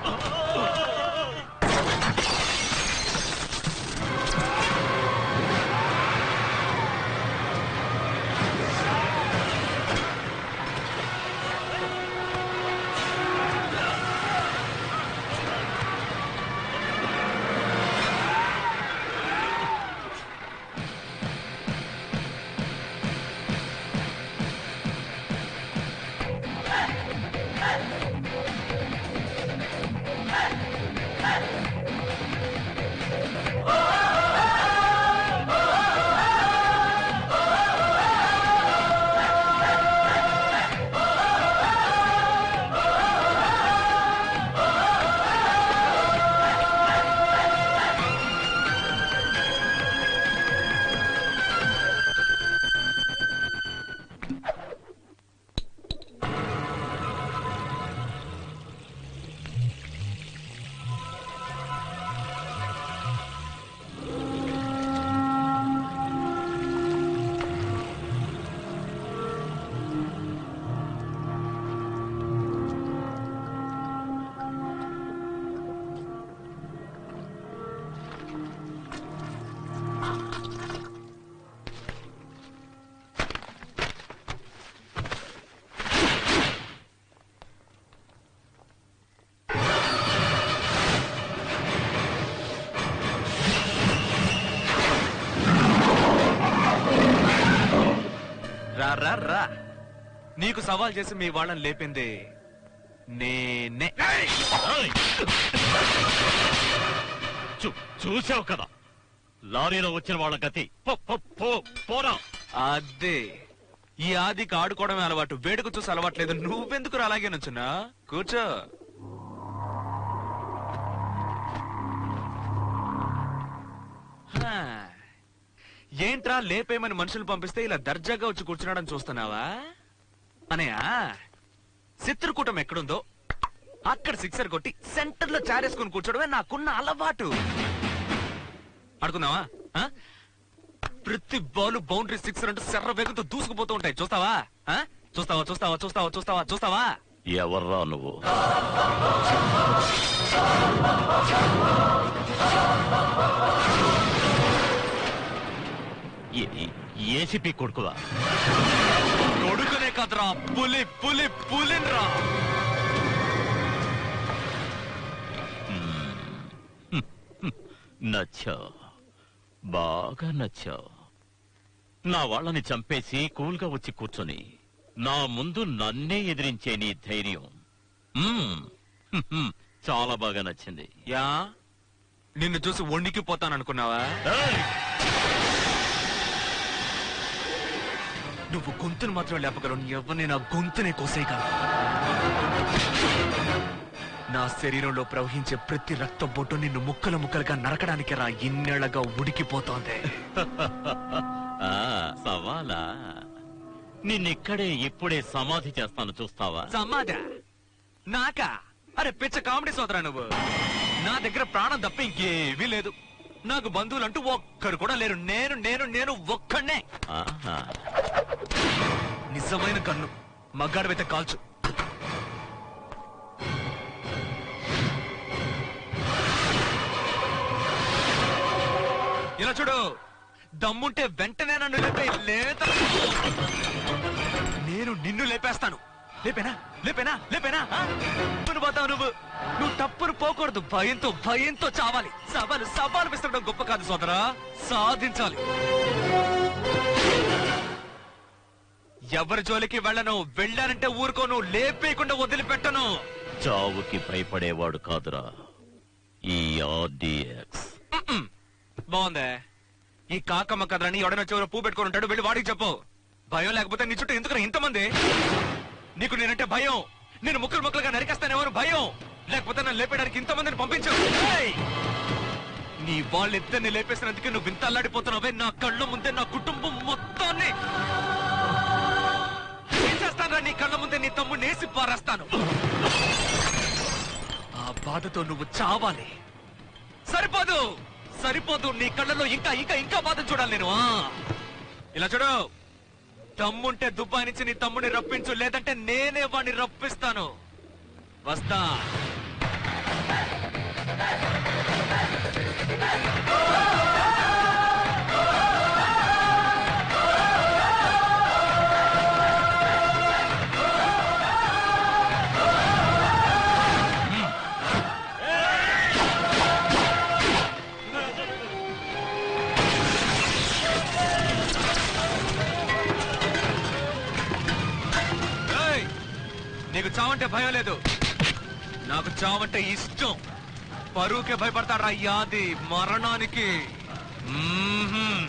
రా రా రా నీకు సవాల్ చేసి మీ వాళ్ళని లేపింది నేనే చూ- చూసావు కదా లారీలో వచ్చిన వాళ్ళ గతి పో- పో- పో- పోరా అదే ఈ ఆదికి ఆడుకోవడమే అలవాటు వేడుక చూసి అలవాట్లేదు నువ్వెందుకు అలాగే నుంచున్నా కూర్చో హా. ఏంట్రా లేపేమని మనుషులు పంపిస్తే ఇలా దర్జాగా వచ్చి కూర్చున్నాడని చూస్తున్నావా అనయా చిత్రకూటం ఎక్కడుందో అక్కడ సిక్సర్ కొట్టి సెంటర్ లో చారేసుకుని కూర్చోడమే నాకున్న అలవాటు ఆడుకుందావా ఆ? ప్రతి బాల్ బౌండరీ సిక్సర్ అంటూ శర్ర వేగంతో దూసుకుపోతూ ఉంటాయి చూస్తావా ఆ? చూస్తావా చూస్తావా చూస్తావా చూస్తావా చూస్తావా ఎవర్రా నువ్వు ఏ- ఏ- ఏసీపీ కొడుకువా కొడుకునే కదరా పులి పులి పులిన్రా నచ్చావు బాగా నచ్చావు నా వాళ్ళని చంపేసి కూల్గా వచ్చి కూర్చొని నా ముందు నన్నే ఎదిరించే నీ ధైర్యం మ్మ్. హ్మ్. చాలా బాగా నచ్చింది యా నిన్ను చూసి వణికిపోతాననుకున్నావా ఏయ్! నువ్వు గొంతును మాత్రం లేపగలవు ఎవరిని నా గొంతునే కోసేయగలవు నా శరీరంలో ప్రవహించే ప్రతి రక్త బొట్టు నిన్ను ముక్కలు ముక్కలుగా నరకడానికి రా ఇన్నేళ్లగా ఉడికిపోతోంది ఆ, సవాలా నిన్నిక్కడే ఇప్పుడే సమాధి చేస్తాను చూస్తావా సమాధ నాకా అరే పిచ్చ కామెడీ సోదరా నువ్వు నా దగ్గర ప్రాణం తప్ప ఇంకేమీ లేదు నాకు బంధువులంటూ ఒక్కరు కూడా లేరు నేను నేను నేను ఒక్కడే ఆహా. నిజమైన కన్ను మగ్గాడవైతే కాల్చు ఇలా చూడు దమ్ముంటే వెంటనే నన్ను లేపే లేదా నేను నిన్ను లేపేస్తాను లేపేనా లేపేనా లేపేనా ఆ? తప్పును పోతావు నువ్వు నువ్వు తప్పును పోకూడదు భయంతో భయంతో చావాలి సవాలు సవాలు విసరడం గొప్ప కాదు సోదరా సాధించాలి ఎవరి జోలికి వెళ్ళను వెళ్ళానంటే ఊరుకోను లేపేయకుండా వదిలిపెట్టను చావుకి భయపడేవాడు కాదురా ఈ ఆర్డిఎక్స్ మ్మ్. బాగుందే ఈ కాకమ్మ కదలని ఎవడైనా చివర పూ పెట్టుకొని ఉంటాడు వెళ్ళి వాడికి చెప్పు భయం లేకపోతే నీ చుట్టూ ఎందుకు ఇంతమంది నీకు నేనంటే భయం నేను ముక్కలు ముక్కలుగా నరికేస్తానేమో అని భయం లేకపోతే నన్ను లేపేయడానికి ఇంతమందిని పంపించు ఏయ్! నీ వాళ్ళిద్దరిని లేపేసినందుకే నువ్వు ఇంత అల్లాడిపోతున్నావే నా కళ్ళ ముందే నా కుటుంబం మొత్తాన్ని ఏం చేస్తానరా నీ కళ్ళ ముందే నీ తమ్ముడిని వేసి పారేస్తాను ఆ బాధతో నువ్వు చావాలి సరిపోదు సరిపోదు నీ కళ్ళలో ఇంకా ఇంకా ఇంకా బాధ చూడాలి నేను ఆ. ఇలా చూడు తమ్ముంటే దుబాయ్ నుంచి నీ తమ్ముడిని రప్పించు లేదంటే నేనే వాడిని రప్పిస్తాను వస్తా లేదు నాకు చావంటే ఇష్టం పరువుకే భయపడతాడు యాది మరణానికి మ్మ్హ్మ్.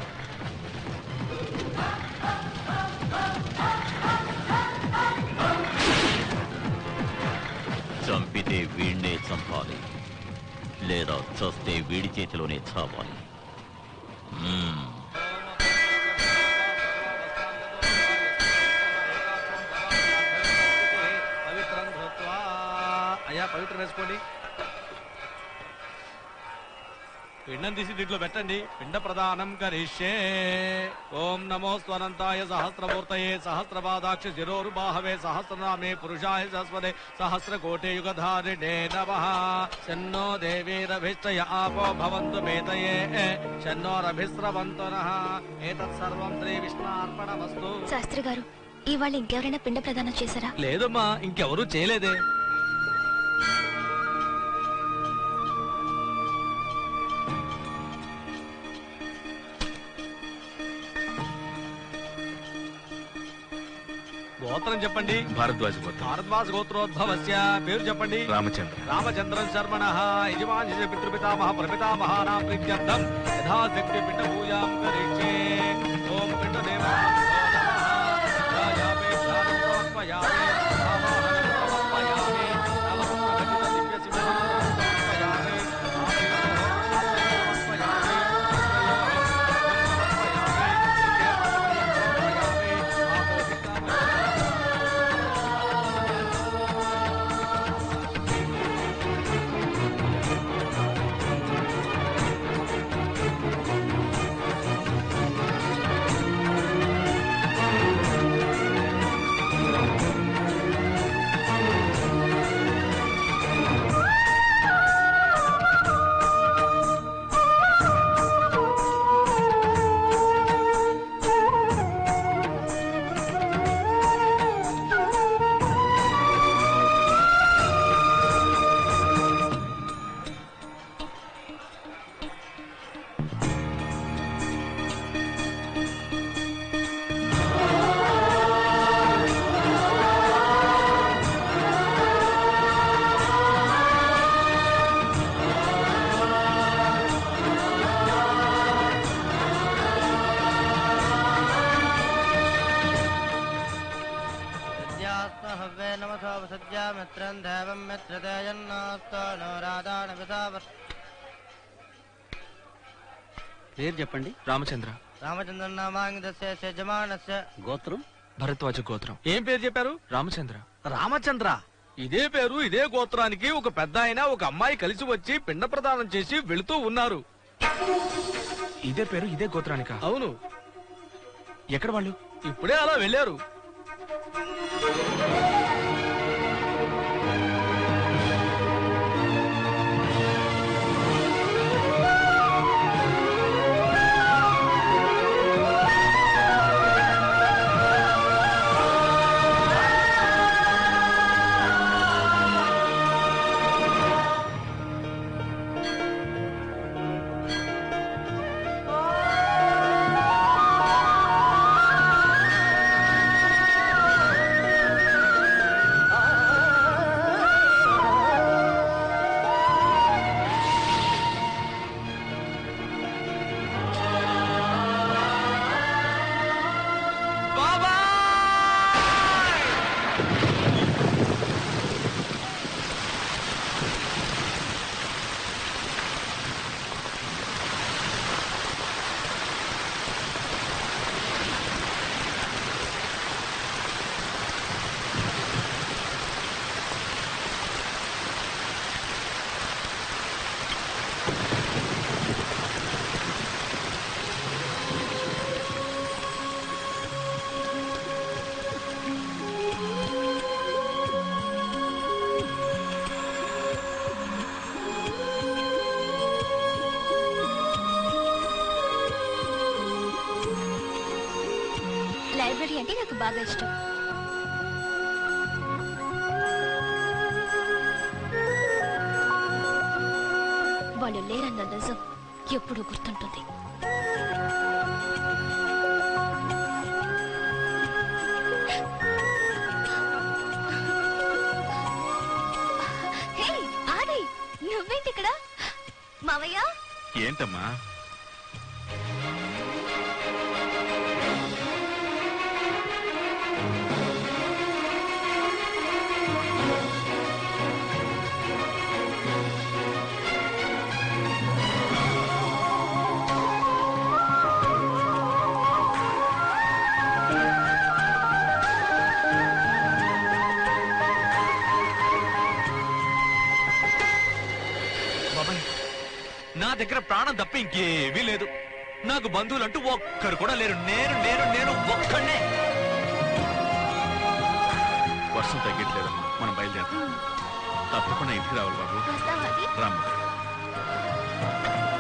చంపితే వీణ్ణే చంపాలి లేదా చస్తే వీడి చేతిలోనే చావాలి మ్మ్. పవిత్రం ధృత్వా. అయ్యా పవిత్రం వేసుకోండి పిండం తీసి దీంట్లో పెట్టండి పిండ ప్రదానం కరిష్యే ఓం నమో స్వనంతాయ సహస్రమూర్తయే సహస్రపాదాక్ష శిరోరుబాహవే సహస్రనామే పురుషాయ సస్వదే సహస్రకోటి యుగధారిణే నమ శన్నో దేవీరభిష్టయ ఆపో భవంతు మేతయే శన్నోరభిస్రవంతు నః ఏతత్ సర్వం శ్రీ విష్ణార్పణమస్తు శాస్త్రి గారు ఇవాళ ఇంకెవరైనా పిండ ప్రదానం చేశారా లేదమ్మా ఇంకెవరూ చేయలేదే గోత్రం చెప్పండి భారద్వాజ గోత్రం భారద్వాజ గోత్రోద్భవస్య పేరు చెప్పండి రామచంద్ర రామచంద్రన్ శర్మణ యజమాని పితృపితామహ ప్రపితామహానాం ప్రీత్యర్థం యథాశక్తి పిండ పూజాం కరిష్యే ఓం పిండ हव्ये नमसो वसज्या मित्रं दैवं मित्रतेजन्नास्तो नो राधान विधावर పేరు చెప్పండి రామచంద్ర రామచంద్రన్ నామాంగిదస్య యజమానస్య గోత్రం భరద్వాజ గోత్రం ఏం పేరు చెప్పారు రామచంద్ర రామచంద్ర ఇదే పేరు ఇదే గోత్రానికి ఒక పెద్ద ఆయన ఒక అమ్మాయి కలిసి వచ్చి పిండ ప్రదానం చేసి వెళుతూ ఉన్నారు ఇదే పేరు ఇదే గోత్రానిక అవును ఎక్కడ వాళ్ళు ఇప్పుడే అలా వెళ్ళారు లైబ్రరీ అంటే నాకు బాగా ఇష్టం వాళ్ళు లేరన్న నిజం ఎప్పుడూ గుర్తుంటుంది నువ్వేంటి ఇక్కడ మావయ్య ఏంటమ్మా బాబాయ్ నా దగ్గర ప్రాణం తప్ప ఇంకేమీ లేదు నాకు బంధువులంటూ ఒక్కరు కూడా లేరు నేను నేను నేను ఒక్కడే వర్షం తగ్గట్లేదమ్మా మనం బయలుదేరదాం తప్పకుండా ఇంటికి రావాలి బాబు వస్తావా అది? రామ్మ